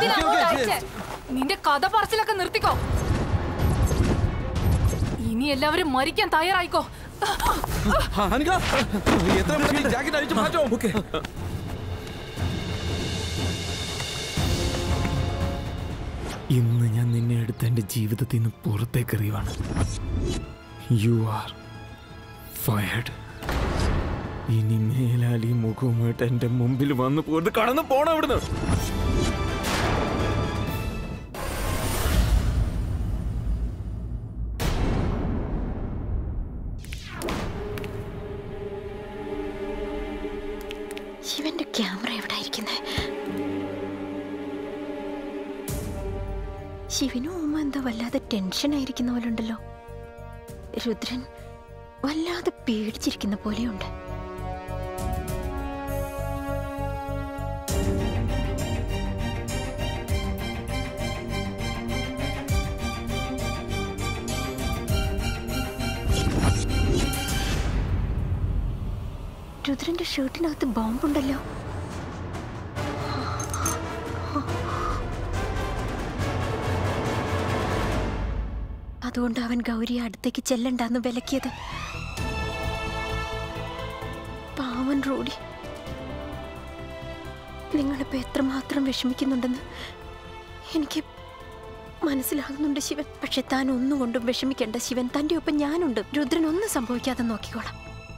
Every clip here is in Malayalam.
എന്തിനാ ഓക്കേ, അങ്ങോട്ട് ഓക്കേ, അയച്ചേ? നിന്റെ കഥ പറച്ചിലൊക്കെ നിർത്തിക്കോ ഇനി എല്ലാവരും മരിക്കാൻ തയ്യാറായിക്കോ ആ, അനിക എത്ര പെട്ടെന്ന് ജാക്കറ്റ് അഴിച്ചു മാറ്റോ ഓക്കെ ഇന്ന് ഞാൻ നിന്നെ എടുത്ത് എൻ്റെ ജീവിതത്തിൽ നിന്ന് പുറത്തേക്ക് എറിയുവാണ് യു ആർ ഫയർഡ് ഇനി മേലാൽ ഈ മുഖവുമായിട്ട് എൻ്റെ മുമ്പിൽ വന്നു പോയിട്ട് കടന്നു പോണം ഇവിടുന്ന് ശിവന്റെ ക്യാമറ എവിടെ ഇരിക്കുന്നത് ശിവനും ഉമ്മ എന്താ വല്ലാതെ ടെൻഷൻ ആയിരിക്കുന്ന പോലെ ഉണ്ടല്ലോ രുദ്രൻ വല്ലാതെ പേടിച്ചിരിക്കുന്ന പോലെയുണ്ട് രുദ്രന്റെ ഷർട്ടിനകത്ത് ബോംബുണ്ടല്ലോ അതുകൊണ്ട് അവൻ ഗൗരിയെ അടുത്തേക്ക് ചെല്ലണ്ടെന്ന് വിലക്കിയത് പാവൻ റോഡി നിങ്ങളിപ്പോ എത്രമാത്രം വിഷമിക്കുന്നുണ്ടെന്ന് എനിക്ക് മനസ്സിലാകുന്നുണ്ട് ശിവൻ പക്ഷെ താൻ ഒന്നുകൊണ്ടും വിഷമിക്കേണ്ട ശിവൻ തന്റെ ഒപ്പം ഞാനുണ്ട് രുദ്രൻ ഒന്നും സംഭവിക്കാതെ നോക്കിക്കോളാം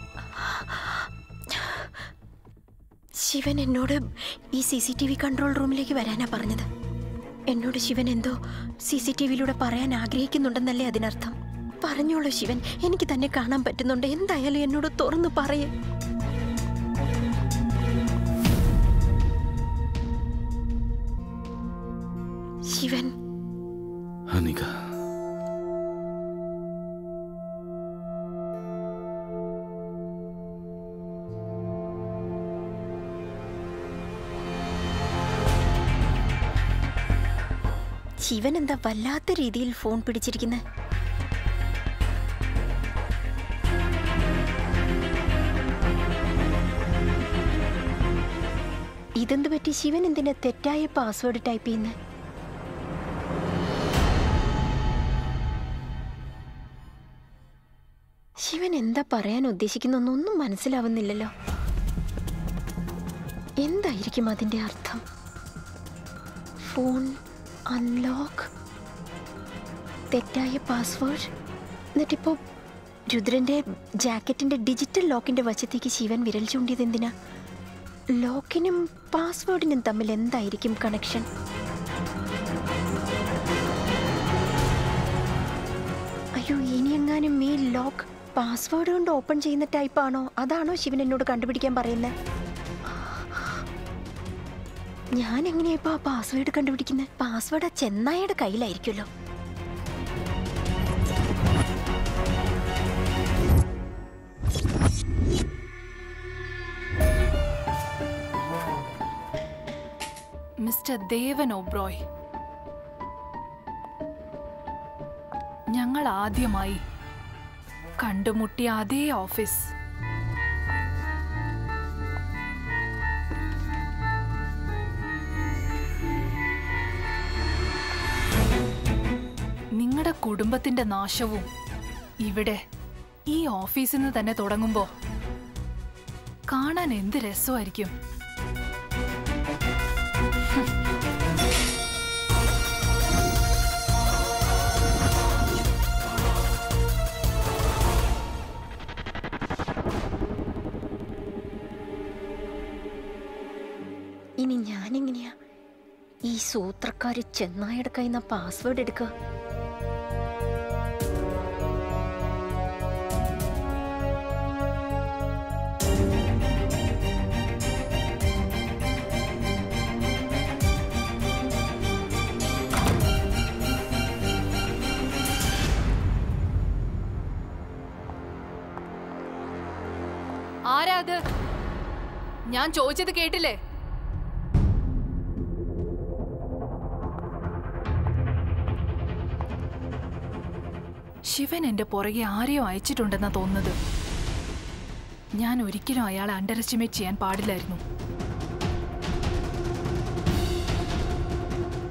ശിവൻ എന്നോട് ഈ C C T V control റൂമിലേക്ക് വരാനാ പറഞ്ഞത് എന്നോട് ശിവൻ എന്തോ സി സി ടി വിയിലൂടെ പറയാൻ ആഗ്രഹിക്കുന്നുണ്ടെന്നല്ലേ അതിനർത്ഥം പറഞ്ഞോളൂ ശിവൻ എനിക്ക് തന്നെ കാണാൻ പറ്റുന്നുണ്ട് എന്തായാലും എന്നോട് തുറന്നു പറയേ ശിവൻ അനിക ശിവൻ എന്താ വല്ലാത്ത രീതിയിൽ ഫോൺ പിടിച്ചിരിക്കുന്നത് ഇതെന്ത് പറ്റി ശിവൻ എന്തിനാ തെറ്റായ പാസ്വേഡ് ടൈപ്പ് ചെയ്യുന്നത് ശിവൻ എന്താ പറയാൻ ഉദ്ദേശിക്കുന്നൊന്നും മനസ്സിലാവുന്നില്ലല്ലോ എന്തായിരിക്കും അതിന്റെ അർത്ഥം ഫോൺ അൺലോക്ക് തെറ്റായ പാസ്വേഡ് എന്നിട്ടിപ്പോ രുദ്രന്റെ ജാക്കറ്റിന്റെ ഡിജിറ്റൽ ലോക്കിന്റെ വശത്തേക്ക് ശിവൻ വിരൽ ചൂണ്ടിയത് എന്തിനാ ലോക്കിനും പാസ്വേഡിനും തമ്മിൽ എന്തായിരിക്കും കണക്ഷൻ അയ്യോ ഇനിയെങ്ങാനും ഈ ലോക്ക് പാസ്വേഡ് കൊണ്ട് ഓപ്പൺ ചെയ്യുന്ന ടൈപ്പാണോ അതാണോ ശിവൻ എന്നോട് കണ്ടുപിടിക്കാൻ പറയുന്നത് ഞാൻ എങ്ങനെയാ ഇപ്പൊ ആ പാസ്വേഡ് കണ്ടുപിടിക്കുന്നത് പാസ്വേഡ് ആ ചെന്നായയുടെ കയ്യിലായിരിക്കുമല്ലോ മിസ്റ്റർ ദേവൻ ഒബ്രോയ് ഞങ്ങൾ ആദ്യമായി കണ്ടുമുട്ടിയ അതേ ഓഫീസ് നിങ്ങളുടെ കുടുംബത്തിന്റെ നാശവും ഇവിടെ ഈ ഓഫീസിൽ നിന്ന് തന്നെ തുടങ്ങുമ്പോ കാണാൻ എന്ത് രസമായിരിക്കും ഇനി ഞാനെങ്ങനെയാ ഈ സൂത്രക്കാര് ചെന്നായുടെ കയ്യിൽ നിന്ന് പാസ്വേഡ് എടുക്കുക ആരാ അത് ഞാൻ ചോദിച്ചത് കേട്ടില്ലേ ശിവൻ എന്റെ പുറകെ ആരെയോ അയച്ചിട്ടുണ്ടെന്നാ തോന്നുന്നത് ഞാൻ ഒരിക്കലും അയാളെ അണ്ടർ എസ്റ്റിമേറ്റ് ചെയ്യാൻ പാടില്ലായിരുന്നു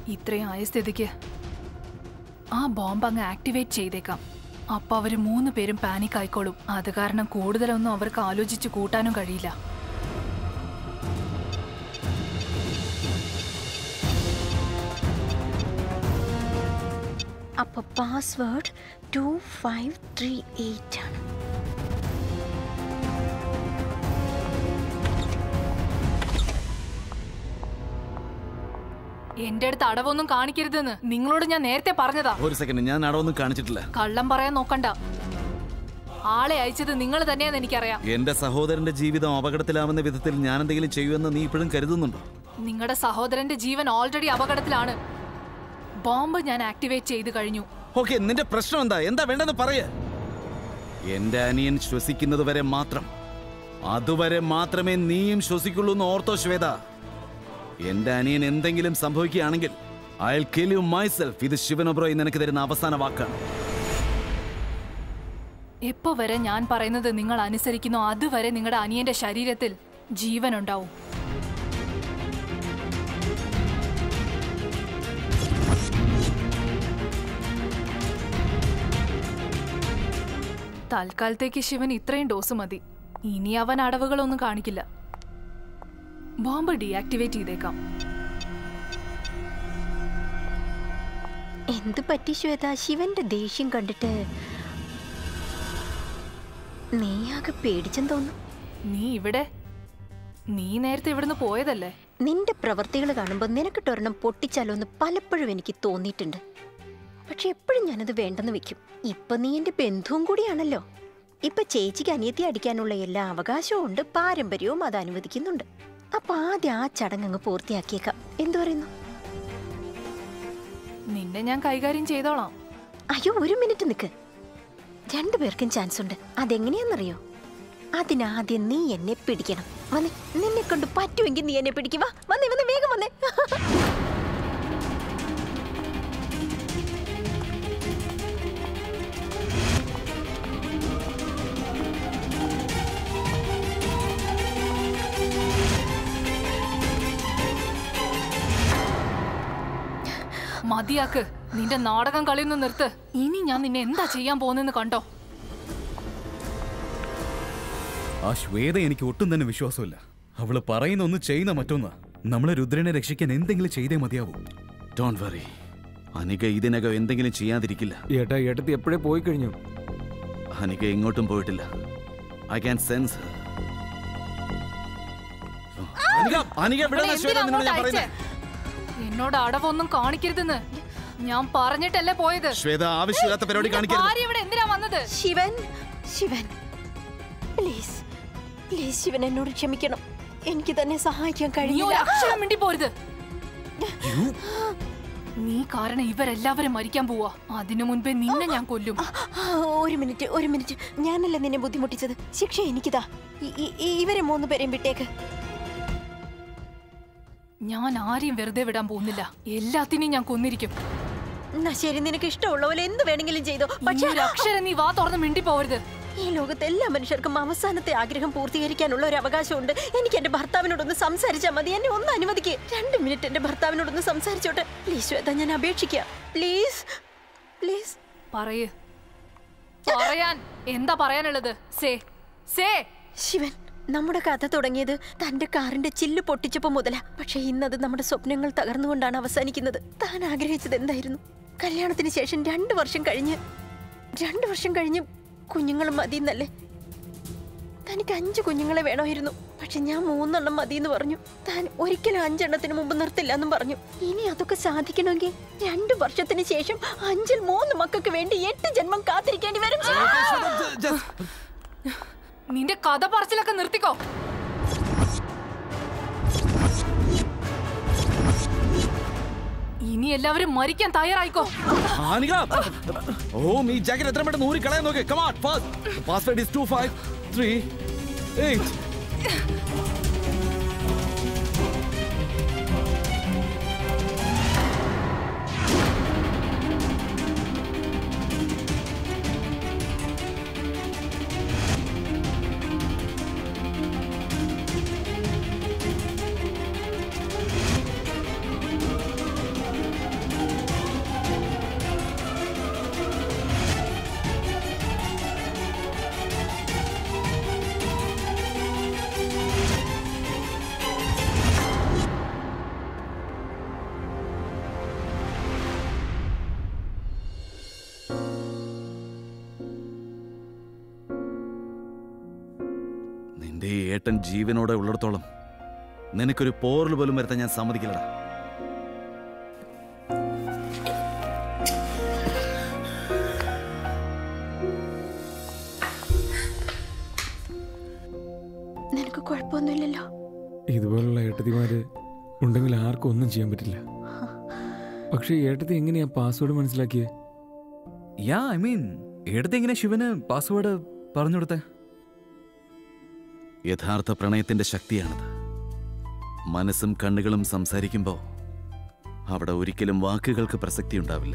ഇത്രയും ആയ സ്ഥിതിക്ക് ആ ബോംബ് അങ്ങ് ആക്ടിവേറ്റ് ചെയ്തേക്കാം അപ്പൊ അവര് മൂന്ന് പേരും പാനിക് ആയിക്കോളും അത് കാരണം കൂടുതലൊന്നും അവർക്ക് ആലോചിച്ച് കൂട്ടാനും കഴിയില്ല അപ്പൊ password two five three eight ആണ് എന്റെ അടുത്ത് അടവൊന്നും കാണിക്കരുതെന്ന് നിങ്ങളോട് ഞാൻ നേരത്തെ പറഞ്ഞതാ ഒരു സെക്കൻഡ് ഞാൻ അടവൊന്നും കാണിച്ചിട്ടില്ല കള്ളം പറയാൻ നോക്കണ്ട ആളെ അയച്ചത് നിങ്ങൾ തന്നെയാന്ന് എനിക്കറിയാം എന്റെ സഹോദരന്റെ ജീവിതം അപകടത്തിലാവുന്ന വിധത്തിൽ ഞാൻ എന്തെങ്കിലും ചെയ്യുമെന്ന് നീ ഇപ്പോഴും കരുതുന്നുണ്ടോ നിങ്ങളുടെ സഹോദരന്റെ ജീവൻ ഓൾറെഡി അപകടത്തിലാണ് ബോംബ് ഞാൻ ആക്ടിവേറ്റ് ചെയ്ത് കഴിഞ്ഞു ഓക്കെ നിന്റെ പ്രശ്നം എന്താ എന്താ വേണ്ടെന്ന് പറയ എന്റെ അനിയൻ ശ്വസിക്കുന്നത് വരെ മാത്രം അതുവരെ മാത്രമേ നീയും ശ്വസിക്കുള്ളൂ എന്ന് ഓർത്തോ ശ്വേത എന്റെ അനിയൻ എന്തെങ്കിലും സംഭവിക്കുകയാണെങ്കിൽ ഐ കിൽ യു മൈസെൽഫ് ഇത് ശിവനൊബ്രോയി നിനക്ക് തരുന്ന അവസാന വാക്കാണ് എപ്പോ വരെ ഞാൻ പറയുന്നത് നിങ്ങൾ അനുസരിക്കുന്നോ അതുവരെ നിങ്ങളുടെ അനിയന്റെ ശരീരത്തിൽ ജീവൻ ഉണ്ടാവും തൽക്കാലത്തേക്ക് ശിവൻ ഇത്രയും ഡോസ് മതി ഇനി അവൻ അടവുകളൊന്നും കാണിക്കില്ല ബോംബ് ഡീആക്ടിവേറ്റ് ചെയ്തേക്കാം എന്ത് പറ്റി ശ്വേത ശിവന്റെ ദേഷ്യം കണ്ടിട്ട് നീ ആകെ പേടിച്ചെന്ന് തോന്നുന്നു നീ ഇവിടെ നീ നേരത്തെ ഇവിടുന്ന് പോയതല്ലേ നിന്റെ പ്രവർത്തികൾ കാണുമ്പോൾ നിനക്കിട്ടൊരെണ്ണം പൊട്ടിച്ചാലോ എന്ന് പലപ്പോഴും എനിക്ക് തോന്നിയിട്ടുണ്ട് പക്ഷെ എപ്പോഴും ഞാനത് വേണ്ടെന്ന് വെക്കും ഇപ്പൊ നീ എന്റെ ബന്ധുവും കൂടിയാണല്ലോ ഇപ്പൊ ചേച്ചിക്ക് അനിയത്തി അടിക്കാനുള്ള എല്ലാ അവകാശവും ഉണ്ട് പാരമ്പര്യവും അത് അനുവദിക്കുന്നുണ്ട് അപ്പൊ ആദ്യം ആ ചടങ്ങ് അങ്ങ് പൂർത്തിയാക്കിയേക്കാം എന്തു പറയുന്നു നിന്നെ ഞാൻ കൈകാര്യം ചെയ്തോളാം അയ്യോ ഒരു മിനിറ്റ് നിക്ക് രണ്ടുപേർക്കും ചാൻസ് ഉണ്ട് അതെങ്ങനെയാന്നറിയോ അതിനാദ്യം നീ എന്നെ പിടിക്കണം വന്നേ നിന്നെ കൊണ്ട് പറ്റുമെങ്കിൽ നീ എന്നെ പിടിക്കുക വന്നേ വന്നേ വേഗം വന്നേ മതിയാക്ക് നിന്റെ നാടകം കളിയൊന്ന് നിർത്ത് ഇനി ഞാൻ നിന്നെ എന്താ ചെയ്യാൻ പോകുന്നെന്ന് കണ്ടോ ആ ശ്വേത എനിക്ക് ഒട്ടും തന്നെ വിശ്വാസമില്ല അവള് പറയുന്ന ഒന്ന് ചെയ്യുന്ന മറ്റൊന്ന് നമ്മളെ രുദ്രനെ രക്ഷിക്കാൻ എന്തെങ്കിലും ചെയ്തേ മതിയാവൂ ഡോണ്ട് വറി അനിക ഇതിനകം എന്തെങ്കിലും ചെയ്യാതിരിക്കില്ല ഏട്ടാ ഏട്ടത്തി എപ്പോഴേ പോയി കഴിഞ്ഞു അനിക എങ്ങോട്ടും പോയിട്ടില്ല I can sense Anika Anika ഇവളെ എവിടെയാണ് ശ്വേത എന്തിനാ നിന്നോട് ഞാൻ അങ്ങോട്ട് പറയുന്നത് അയച്ചേ? എന്നോട് അടവൊന്നും കാണിക്കരുതെന്ന് ഞാൻ പറഞ്ഞിട്ടല്ലേ പോയത് ശ്വേത ആവശ്യമില്ലാത്ത പരിപാടി നിന്റെ കാണിക്കരുത് ഭാര്യ ഇവിടെ എന്തിനാ വന്നത് ശിവൻ ശിവൻ പ്ലീസ് പ്ലീസ് ശിവൻ എന്നോട് ക്ഷമിക്കണം എനിക്ക് തന്നെ സഹായിക്കാൻ നീ ഒരു കഴിയില്ല അക്ഷരം മിണ്ടി പോരുത് നീ കാരണം ഇവരെല്ലാവരും മരിക്കാൻ പോവാ അതിനു മുൻപേ നിന്നെ ഞാൻ കൊല്ലും ആ, ഒരു മിനിറ്റ് ഒരു മിനിറ്റ് ഞാനല്ല നിന്നെ ബുദ്ധിമുട്ടിച്ചത് ശിക്ഷ എനിക്കിതാ ഇ- ഇ- ഇ- ഇവരെ മൂന്ന് പേരെയും വിട്ടേക്ക് ഞാൻ ആരെയും വെറുതെ വിടാൻ പോകുന്നില്ല എല്ലാത്തിനെയും ഞാൻ കൊന്നിരിക്കും എന്നാ ശരി നിനക്ക് ഇഷ്ടമുള്ള പോലെ എന്ത് വേണമെങ്കിലും ചെയ്തോ ഇനി പക്ഷേ ഒരു അക്ഷരം നീ വാ തുറന്ന് മിണ്ടി പോവരുത് ഈ ലോകത്തെ എല്ലാ മനുഷ്യർക്കും അവസാനത്തെ ആഗ്രഹം പൂർത്തീകരിക്കാനുള്ള ഒരു അവകാശമുണ്ട് എനിക്ക് എന്റെ ഭർത്താവിനോടൊന്ന് സംസാരിച്ചാൽ മതി എന്നെ ഒന്ന് അനുവദിക്കേ രണ്ട് മിനിറ്റ് എന്റെ ഭർത്താവിനോടൊന്ന് സംസാരിച്ചോട്ടെ പ്ലീസ് ശ്വേത ഞാൻ അപേക്ഷിക്കാം പ്ലീസ് പ്ലീസ് പറയ് പറയാൻ എന്താ പറയാനുള്ളത് സേ സേ ശിവൻ നമ്മുടെ കഥ തുടങ്ങിയത് തന്റെ കാറിന്റെ ചില്ല് പൊട്ടിച്ചപ്പോ മുതലാ പക്ഷെ ഇന്നത് നമ്മുടെ സ്വപ്നങ്ങൾ തകർന്നുകൊണ്ടാണ് അവസാനിക്കുന്നത് താൻ ആഗ്രഹിച്ചത് എന്തായിരുന്നു കല്യാണത്തിന് ശേഷം രണ്ടു വർഷം കഴിഞ്ഞ് രണ്ടു വർഷം കഴിഞ്ഞ് കുഞ്ഞുങ്ങൾ മതിയെന്നല്ലേ തനിക്ക് അഞ്ച് കുഞ്ഞുങ്ങളെ വേണമായിരുന്നു പക്ഷെ ഞാൻ മൂന്നെണ്ണം മതി എന്ന് പറഞ്ഞു താൻ ഒരിക്കലും അഞ്ചെണ്ണത്തിന് മുമ്പ് നിർത്തില്ല എന്നും പറഞ്ഞു ഇനി അതൊക്കെ സാധിക്കണമെങ്കിൽ രണ്ടു വർഷത്തിന് ശേഷം അഞ്ചിൽ മൂന്ന് മക്കൾക്ക് വേണ്ടി എട്ട് ജന്മം കാത്തിരിക്കേണ്ടി വരും നിന്റെ കഥ പറച്ചിലൊക്കെ നിർത്തിക്കോ ഇനി എല്ലാവരും മരിക്കാൻ തയ്യാറായിക്കോ അനിക ഓ ഈ ജാക്കറ്റ് എത്ര പെട്ടെന്ന് ഊരി കളയാൻ നോക്ക് come on fast password is two five three eight എന്റെ ഈ ഏട്ടൻ ജീവനോടെ ഉള്ളിടത്തോളം നിനക്കൊരു പോറൽ പോലും വരുത്താൻ ഞാൻ സമ്മതിക്കില്ലടാ നിനക്ക് കുഴപ്പമൊന്നുമില്ലല്ലോ ഇതുപോലുള്ള ഏട്ടത്തിമാര് ഉണ്ടെങ്കിൽ ആർക്കും ഒന്നും ചെയ്യാൻ പറ്റില്ല പക്ഷേ ഈ ഏട്ടത്തി എങ്ങനെയാ പാസ്വേഡ് മനസ്സിലാക്കിയേ യാ ഐ മീൻ എടുത്ത് എങ്ങനെ ശിവന് പാസ്വേഡ് പറഞ്ഞു കൊടുത്തേ യഥാർത്ഥ പ്രണയത്തിന്റെ ശക്തിയാണത് മനസ്സും കണ്ണുകളും സംസാരിക്കുമ്പോൾ അവിടെ ഒരിക്കലും വാക്കുകൾക്ക് പ്രസക്തി ഉണ്ടാവില്ല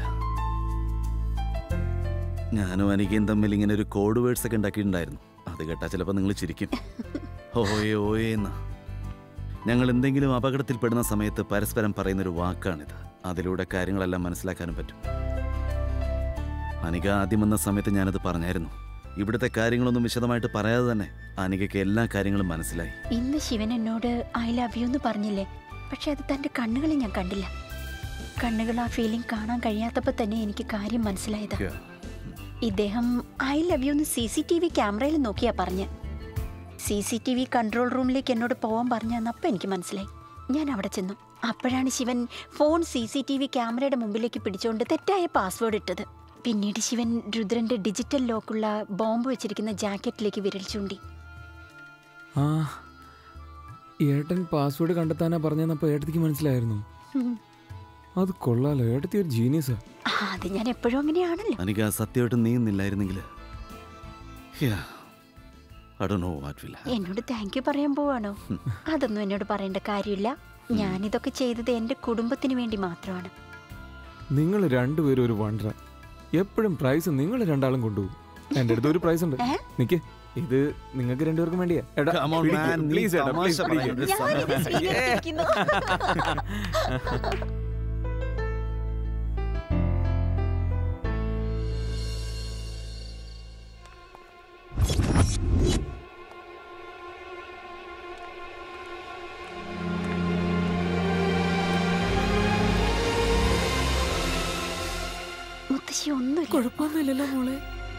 ഞാനും അനികയും തമ്മിൽ ഇങ്ങനെ ഒരു കോഡ് വേർഡ്സ് ഒക്കെ ഉണ്ടാക്കിയിട്ടുണ്ടായിരുന്നു അത് കേട്ടാ ചിലപ്പോൾ നിങ്ങൾ ചിരിക്കും ഓയേ ഓയേ എന്ന ഞങ്ങൾ എന്തെങ്കിലും അപകടത്തിൽപ്പെടുന്ന സമയത്ത് പരസ്പരം പറയുന്നൊരു വാക്കാണിത് അതിലൂടെ കാര്യങ്ങളെല്ലാം മനസ്സിലാക്കാനും പറ്റും അനിക ആദ്യം വന്ന സമയത്ത് ഞാനത് പറഞ്ഞായിരുന്നു ഇവിടുത്തെ കാര്യങ്ങളൊന്നും വിശദമായിട്ട് പറയാതെ തന്നെ അനികയ്ക്ക് എല്ലാ കാര്യങ്ങളും മനസ്സിലായി ഇന്ന് ശിവൻ എന്നോട് ഐ ലവ് യു എന്ന് പറഞ്ഞില്ലേ പക്ഷെ അത് തന്റെ കണ്ണുകളിൽ ഞാൻ കണ്ടില്ല കണ്ണുകൾ ആ ഫീലിംഗ് കാണാൻ കഴിയാത്തപ്പോൾ തന്നെ എനിക്ക് കാര്യം മനസ്സിലായതാ ഇദ്ദേഹം ഐ ലവ് യു എന്ന് സി സി ടി വി ക്യാമറയിൽ നോക്കിയാ പറഞ്ഞ് C C T V control റൂമിലേക്ക് എന്നോട് പോവാൻ പറഞ്ഞെന്ന് അപ്പം എനിക്ക് മനസ്സിലായി ഞാൻ അവിടെ ചെന്നു അപ്പോഴാണ് Shivan phone C C T V ക്യാമറയുടെ മുമ്പിലേക്ക് പിടിച്ചുകൊണ്ട് തെറ്റായ പാസ്വേഡ് ഇട്ടത് പിന്നീട് ശിവൻ രുദ്രന്റെ ഡിജിറ്റൽ ലോക്കുള്ള ബോംബ് വെച്ചിരിക്കുന്ന ജാക്കറ്റിലേക്ക് വിരൽ ചൂണ്ടി ആ ഏട്ടൻ പാസ്വേഡ് കണ്ടെത്താനാ പറഞ്ഞെന്നപ്പോ ഏട്ടത്തിക്ക് മനസ്സിലായിരുന്നു ഉം. അത് കൊള്ളാലോ ഏട്ടത്തി ഒരു ജീനിയസാ ആ, അത് ഞാൻ എപ്പോഴും അങ്ങനെയാണല്ലോ എനിക്ക് ആ സത്യമായിട്ട് നീന്നില്ലായിരുന്നെങ്കിൽ എന്നോട് താങ്ക് യു പറയാൻ പോവാണോ അതൊന്നും എന്നോട് പറയേണ്ട കാര്യമില്ല ഞാനിതൊക്കെ ചെയ്തത് എന്റെ കുടുംബത്തിന് വേണ്ടി മാത്രമാണ് നിങ്ങൾ രണ്ടുപേരും ഒരു വണ്ടറ എപ്പോഴും പ്രൈസ് നിങ്ങൾ രണ്ടാളും കൊണ്ടുപോകും എൻ്റെ അടുത്ത് ഒരു പ്രൈസ് ഉണ്ട് ഏ? നിക്ക് ഇത് നിങ്ങൾക്ക് രണ്ടുപേർക്കും വേണ്ടിയാ എടാ, Come on, പിടിക്ക്. man, നീ Please ഏട്ടാ, തമാശ please പിടിക്ക്. പറയുന്നത് ഞാനിത് സ്വീകരിച്ചിരിക്കുന്നു. മുത്തശ്ശി ഒന്നുമില്ല കുഴപ്പമൊന്നുമില്ലല്ലോ മോളെ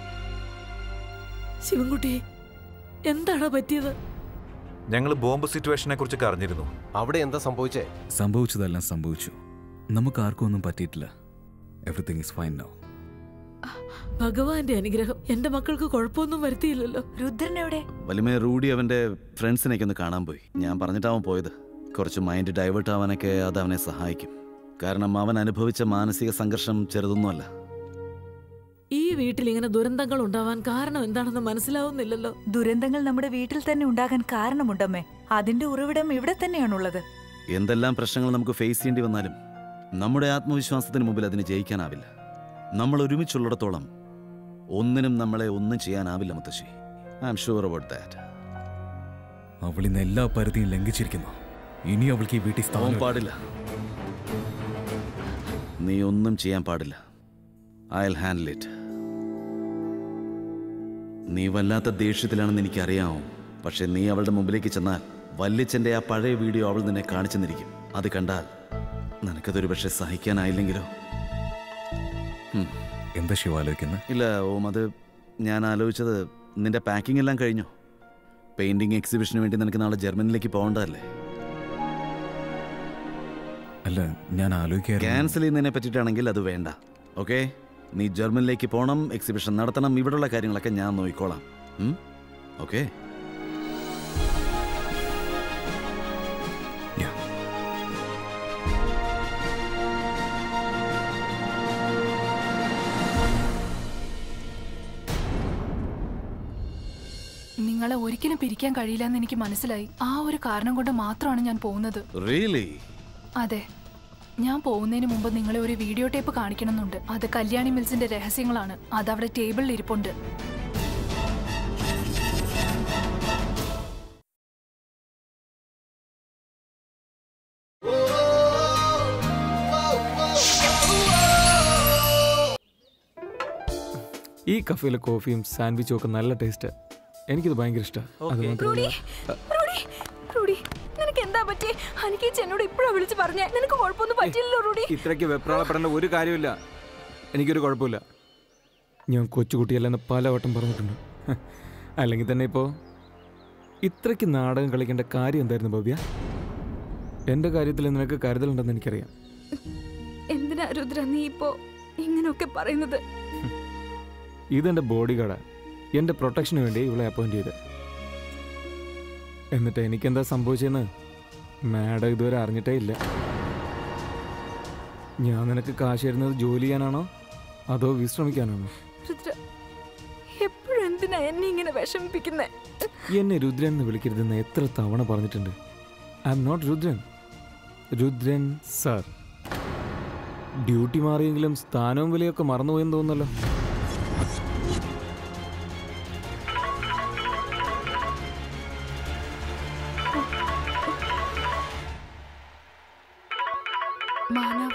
ശിവൻകുട്ടി എന്താടാ പറ്റിയത് ഞങ്ങൾ ബോംബ് സിറ്റുവേഷനെ കുറിച്ചൊക്കെ അറിഞ്ഞിരുന്നു അവിടെ എന്താ സംഭവിച്ചേ സംഭവിച്ചതെല്ലാം സംഭവിച്ചു നമുക്ക് ആർക്കും ഒന്നും പറ്റിയിട്ടില്ല എവറിത്തിങ് ഇസ് ഫൈൻ നൗ ഭഗവാന്റെ അനുഗ്രഹം എന്റെ മക്കൾക്ക് കുഴപ്പമൊന്നും വരുത്തിയില്ലല്ലോ രുദ്രൻ എവിടെ വലിമേ റൂഡി അവന്റെ ഫ്രണ്ട്സിനെയൊക്കെ ഒന്ന് കാണാൻ പോയി ഞാൻ പറഞ്ഞിട്ടാവൻ പോയത് കുറച്ച് മൈൻഡ് ഡൈവേർട്ട് ആവാനൊക്കെ അത് അവനെ സഹായിക്കും കാരണം അവൻ അനുഭവിച്ച മാനസിക സംഘർഷം ചെറുതൊന്നുമല്ല ഈ വീട്ടിൽ ഇങ്ങനെ ദുരന്തങ്ങൾ ഉണ്ടാവാൻ കാരണം എന്താണെന്ന് മനസ്സിലാവുന്നില്ലല്ലോ ദുരന്തങ്ങൾ നമ്മുടെ വീട്ടിൽ തന്നെ ഉണ്ടാകാൻ കാരണമുണ്ടമ്മേ അതിന്റെ ഉറവിടം ഇവിടെ തന്നെയാണുള്ളത് എന്തെല്ലാം പ്രശ്നങ്ങൾ നമുക്ക് ഫേസ് ചെയ്യേണ്ടി വന്നാലും നമ്മുടെ ആത്മവിശ്വാസത്തിന് മുമ്പിൽ അതിന് ജയിക്കാനാവില്ല നമ്മൾ ഒരുമിച്ചുള്ളിടത്തോളം ഒന്നിനും നമ്മളെ ഒന്നും ചെയ്യാനാവില്ല മുത്തശ്ശി I'm sure about that അവൾ ഇന്ന് എല്ലാ പരിധിയും ലംഘിച്ചിരിക്കുന്നു ഇനി അവൾക്ക് ഈ വീട്ടിൽ അവൻ സ്ഥാനം പാടില്ല നീ ഒന്നും ചെയ്യാൻ പാടില്ല ഐ ഹാൻഡിൽ ഇറ്റ് നീ വല്ലാത്ത ദേഷ്യത്തിലാണെന്ന് എനിക്കറിയാമോ പക്ഷെ നീ അവളുടെ മുമ്പിലേക്ക് ചെന്നാൽ വല്യച്ഛന്റെ ആ പഴയ വീഡിയോ അവൾ നിന്നെ കാണിച്ചെന്നിരിക്കും അത് കണ്ടാൽ നിനക്കതൊരു പക്ഷെ സഹിക്കാനായില്ലെങ്കിലോ എന്താ ശിവ ആലോചിക്കുന്നത് ഇല്ല ഓം അത് ഞാൻ ആലോചിച്ചത് നിന്റെ പാക്കിംഗ് എല്ലാം കഴിഞ്ഞോ പെയിന്റിംഗ് എക്സിബിഷന് വേണ്ടി നിനക്ക് നാളെ ജർമ്മനിലേക്ക് പോകേണ്ടതല്ലേ അല്ല ഞാൻ ആലോചിക്കായിരുന്നു ക്യാൻസൽ ചെയ്യുന്നതിനെ പറ്റിയിട്ടാണെങ്കിൽ അത് വേണ്ട ഓക്കെ നീ ജർമ്മനിലേക്ക് പോകണം എക്സിബിഷൻ നടത്തണം ഇവിടെയുള്ള കാര്യങ്ങളൊക്കെ ഞാൻ നോക്കിക്കോളാം ഓക്കെ Yeah. നിങ്ങളെ ഒരിക്കലും പിരിക്കാൻ കഴിയില്ല എന്ന് എനിക്ക് മനസ്സിലായി ആ ഒരു കാരണം കൊണ്ട് മാത്രമാണ് ഞാൻ പോകുന്നത് റിയലി അതെ ഞാൻ പോകുന്നതിന് മുമ്പ് നിങ്ങളെ ഒരു വീഡിയോ ടേപ്പ് കാണിക്കണമെന്നുണ്ട് അത് കല്യാണി മിൽസിന്റെ രഹസ്യങ്ങളാണ് അത് അവിടെ ടേബിളിൽ ഇരിപ്പുണ്ട് ഈ കഫേയിലെ കോഫിയും സാൻഡ്വിച്ചും ഒക്കെ നല്ല ടേസ്റ്റ് എനിക്കിത് ഭയങ്കര ഇഷ്ടമാണ് അത് മാത്രമല്ല റൂഡി റൂഡി നിനക്ക് എന്താ പറ്റി എനിക്ക് എന്നോട് ഇപ്പോഴാ വിളിച്ച് പറഞ്ഞേ നിനക്ക് കുഴപ്പമൊന്നും പറ്റില്ലല്ലോ റൂഡി ഇത്രയ്ക്ക് വെപ്രാളപ്പെടേണ്ട ഒരു കാര്യമില്ല എനിക്കൊരു കുഴപ്പമില്ല ഞാൻ കൊച്ചുകുട്ടിയല്ലെന്ന് പലവട്ടം പറഞ്ഞിട്ടുണ്ട് അല്ലെങ്കിൽ തന്നെ ഇപ്പോൾ ഇത്രയ്ക്ക് നാടകം കളിക്കേണ്ട കാര്യം എന്തായിരുന്നു ഭവ്യ എൻ്റെ കാര്യത്തിൽ നിനക്ക് കരുതലുണ്ടെന്ന് എനിക്കറിയാം എന്തിനാ രുദ്ര നീ ഇപ്പോ ഇങ്ങനെയൊക്കെ പറയുന്നത് ഇതെൻ്റെ ബോഡി ഗാർഡാണ് എൻ്റെ പ്രൊട്ടക്ഷന് വേണ്ടി ഇവളെ അപ്പോയിന്റ് ചെയ്ത് എന്നിട്ട് എനിക്കെന്താ സംഭവിച്ചതെന്ന് മാഡം ഇതുവരെ അറിഞ്ഞിട്ടേ ഇല്ല ഞാൻ നിനക്ക് കാശ് തരുന്നത് ജോലി ചെയ്യാനാണോ അതോ വിശ്രമിക്കാനാണോ രുദ്ര എപ്പോഴും എന്തിനാ എന്നെ ഇങ്ങനെ വിഷമിപ്പിക്കുന്നേ എന്നെ രുദ്രൻ എന്ന് വിളിക്കരുതെന്ന് എത്ര തവണ പറഞ്ഞിട്ടുണ്ട് I'm not Rudran Rudran sir duty മാറിയെങ്കിലും സ്ഥാനവും വിലയൊക്കെ മറന്നുപോയെന്ന് തോന്നുന്നല്ലോ മാനവ്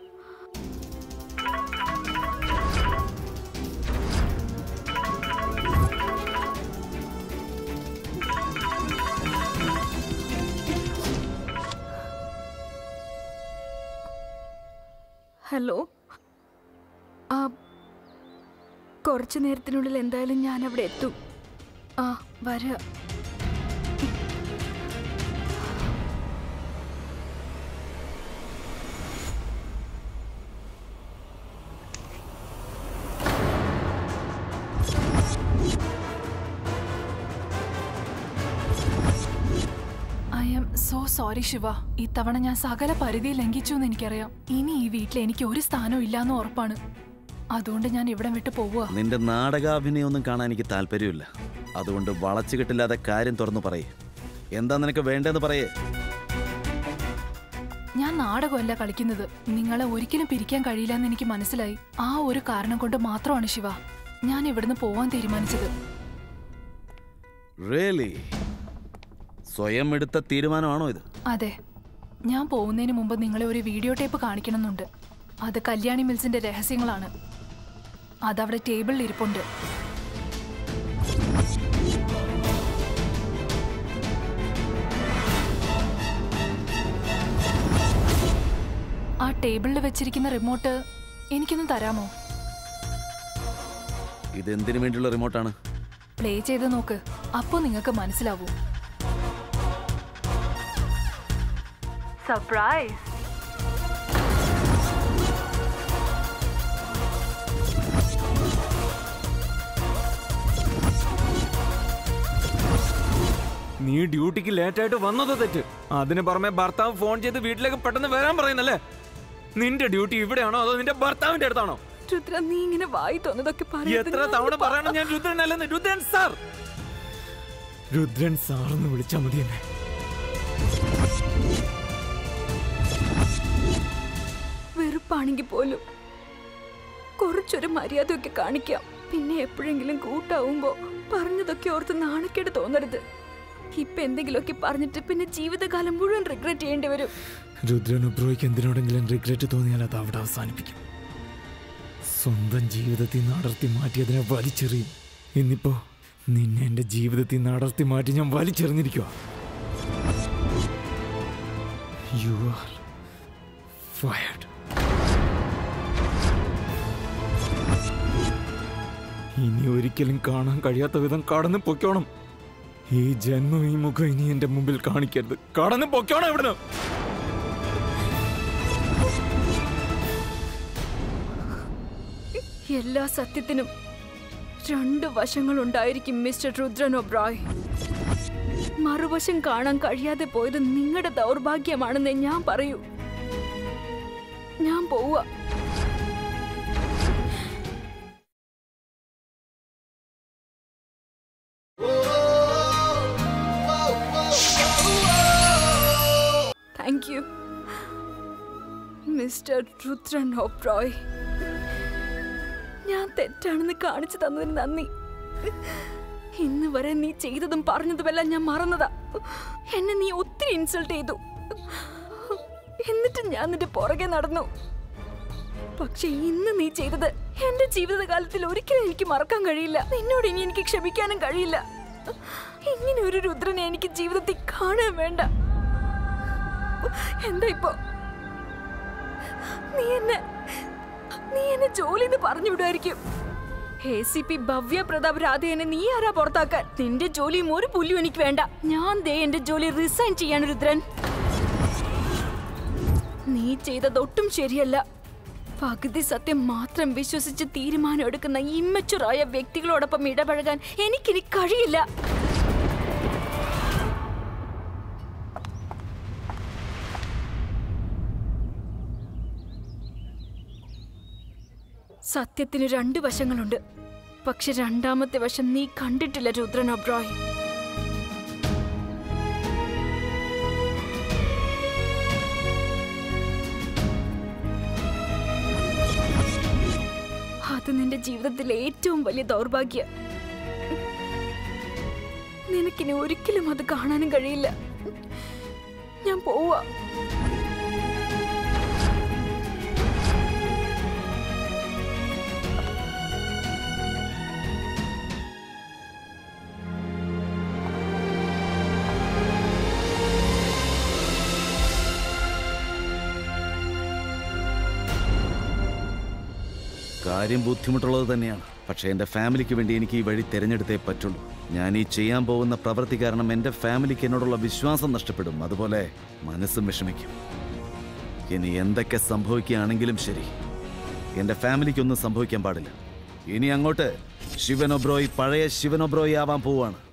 ഹലോ ആ കുറച്ചു നേരത്തിനുള്ളിൽ എന്തായാലും ഞാൻ അവിടെ എത്തും ആ വരാ I'm so sorry Shiva ഇത്തവണ ഞാൻ സകല പരിധി ലംഘിച്ചു എന്ന് എനിക്കറിയാം ഇനി ഈ വീട്ടിൽ എനിക്ക് ഒരു സ്ഥാനവും ഇല്ലാന്ന് ഉറപ്പാണ് അതുകൊണ്ട് ഞാൻ ഇവിടം വിട്ട് പോവുക നിന്റെ നാടകാഭിനയൊന്നും കാണാൻ എനിക്ക് താല്പര്യമില്ല അതുകൊണ്ട് വളച്ചു കിട്ടില്ലാതെ കാര്യം തുറന്നു പറയേ എന്താ നിനക്ക് വേണ്ടതെന്ന് പറയേ ഞാൻ നാടകമല്ല കളിക്കുന്നത് നിങ്ങളെ ഒരിക്കലും പിരിക്കാൻ കഴിയില്ല എന്ന് എനിക്ക് മനസ്സിലായി ആ ഒരു കാരണം കൊണ്ട് മാത്രമാണ് ശിവ ഞാൻ ഇവിടുന്ന് പോവാൻ തീരുമാനിച്ചത് റിയലി സ്വയം എടുത്ത തീരുമാനമാണോ ഇത് അതെ ഞാൻ പോകുന്നതിന് മുമ്പ് നിങ്ങളെ ഒരു വീഡിയോ ടേപ്പ് കാണിക്കണമെന്നുണ്ട് അത് കല്യാണി മിൽസിന്റെ രഹസ്യങ്ങളാണ് അതവിടെ ടേബിളിൽ ഇരിപ്പുണ്ട് ആ ടേബിളിൽ വെച്ചിരിക്കുന്ന റിമോട്ട് എനിക്കൊന്ന് തരാമോ ഇത് എന്തിനു വേണ്ടിയുള്ള റിമോട്ടാണ് പ്ലേ ചെയ്ത് നോക്ക് അപ്പോൾ നിങ്ങൾക്ക് മനസ്സിലാവൂ സർപ്രൈസ് നീ ഡ്യൂട്ടിക്ക് ലേറ്റ് ആയിട്ട് വന്നത് തെറ്റ് അതിന് പുറമെ ഭർത്താവ് ഫോൺ ചെയ്ത് വീട്ടിലേക്ക് പെട്ടെന്ന് വരാൻ പറയുന്നല്ലേ നിന്റെ ഡ്യൂട്ടി ഇവിടെയാണോ അതോ നിന്റെ ഭർത്താവിന്റെ അടുത്താണോ രുദ്ര നീ ഇങ്ങനെ വായി തോന്നതൊക്കെ എത്ര തവണ പറയണം ഞാൻ രുദ്രൻ അല്ലെന്ന് രുദ്രൻ സാർ രുദ്രൻ സാർ എന്ന് വിളിച്ചാൽ മതി എന്നെ വെറുപ്പാണെങ്കിൽ പോലും കുറച്ചൊരു മര്യാദയൊക്കെ കാണിക്കാം പിന്നെ എപ്പോഴെങ്കിലും കൂട്ടാവുമ്പോ പറഞ്ഞതൊക്കെ ഓർത്ത് നാണക്കേട് തോന്നരുത് ഇപ്പൊ എന്തെങ്കിലുമൊക്കെ പറഞ്ഞിട്ട് പിന്നെ ജീവിതകാലം മുഴുവൻ റിഗ്രറ്റ് ചെയ്യേണ്ടി വരും രുദ്രൻ ഉബ്രോയ്ക്ക് എന്തിനോടെങ്കിലും റിഗ്രറ്റ് തോന്നിയാൽ അത് അവിടെ അവസാനിപ്പിക്കും സ്വന്തം ജീവിതത്തിൽ നിന്ന് അടർത്തി മാറ്റിയതിനെ വലിച്ചെറിയും ഇന്നിപ്പോ നിന്നെ എന്റെ ജീവിതത്തിൽ നിന്ന് അടർത്തി മാറ്റി ഞാൻ വലിച്ചെറിഞ്ഞിരിക്കുക യു ആർ ഫയർഡ് ഇനി ഒരിക്കലും കാണാൻ കഴിയാത്ത വിധം കടന്നു പൊക്കോണം ഈ ജന്മം ഈ മുഖം ഇനി എന്റെ മുമ്പിൽ കാണിക്കരുത് കടന്നു പൊക്കോണം ഇവിടുന്ന് എല്ലാ സത്യത്തിനും രണ്ട് വശങ്ങളുണ്ടായിരിക്കും മിസ്റ്റർ രുദ്രൻ ഒബ്രായ് മറുവശം കാണാൻ കഴിയാതെ പോയത് നിങ്ങളുടെ ദൗർഭാഗ്യമാണെന്ന് ഞാൻ പറയൂ ഞാൻ പോവുക thank you mister Rudran Oberoi ഞാൻ തെറ്റാണെന്ന് കാണിച്ചു തന്നതിന് നന്ദി ഇന്ന് വരെ നീ ചെയ്തതും പറഞ്ഞതുമെല്ലാം ഞാൻ മറന്നതാ എന്നെ നീ ഒത്തിരി ഇൻസൾട്ട് ചെയ്തു എന്നിട്ട് ഞാൻ നിന്റെ പുറകെ നടന്നു പക്ഷെ ഇന്ന് നീ ചെയ്തത് എന്റെ ജീവിതകാലത്തിൽ ഒരിക്കലും എനിക്ക് മറക്കാൻ കഴിയില്ല നിന്നോട് ഇനി എനിക്ക് ക്ഷമിക്കാനും കഴിയില്ല ഇങ്ങനെ ഒരു രുദ്രനെ എനിക്ക് ജീവിതത്തിൽ കാണാൻ വേണ്ട എന്താ ഇപ്പോ നീ എന്നെ നീ എന്നെ ജോലിന്ന് പറഞ്ഞു വിടുമായിരിക്കും A C P Bhavya Pratap രാധേനെ നീ ആരാ പുറത്താക്കാൻ നിന്റെ ജോലിയും ഒരു പുല്ലും എനിക്ക് വേണ്ട ഞാൻ ദേ എന്റെ ജോലി റിസൈൻ ചെയ്യാണ് രുദ്രൻ നീ ചെയ്തതൊട്ടും ശരിയല്ല പകുതി സത്യം മാത്രം വിശ്വസിച്ച് തീരുമാനം എടുക്കുന്ന ഇമ്മച്ചുറായ വ്യക്തികളോടൊപ്പം ഇടപഴകാൻ എനിക്കിനി കഴിയില്ല സത്യത്തിന് രണ്ട് വശങ്ങളുണ്ട് പക്ഷെ രണ്ടാമത്തെ വശം നീ കണ്ടിട്ടില്ല രുദ്രൻ ഒബ്രോയ് അത് നിന്റെ ജീവിതത്തിലെ ഏറ്റവും വലിയ ദൗർഭാഗ്യം നിനക്കിനി ഒരിക്കലും അത് കാണാനും കഴിയില്ല ഞാൻ പോവാ കാര്യം ബുദ്ധിമുട്ടുള്ളത് തന്നെയാണ് പക്ഷേ എൻ്റെ ഫാമിലിക്ക് വേണ്ടി എനിക്ക് ഈ വഴി തിരഞ്ഞെടുത്തേ പറ്റുള്ളൂ ഞാൻ ഈ ചെയ്യാൻ പോകുന്ന പ്രവൃത്തി കാരണം എൻ്റെ ഫാമിലിക്ക് എന്നോടുള്ള വിശ്വാസം നഷ്ടപ്പെടും അതുപോലെ മനസ്സും വിഷമിക്കും ഇനി എന്തൊക്കെ സംഭവിക്കുകയാണെങ്കിലും ശരി എൻ്റെ ഫാമിലിക്കൊന്നും സംഭവിക്കാൻ പാടില്ല ഇനി അങ്ങോട്ട് ശിവനൊബ്രോയ് പഴയ ശിവനൊബ്രോയ് ആവാൻ പോവാണ്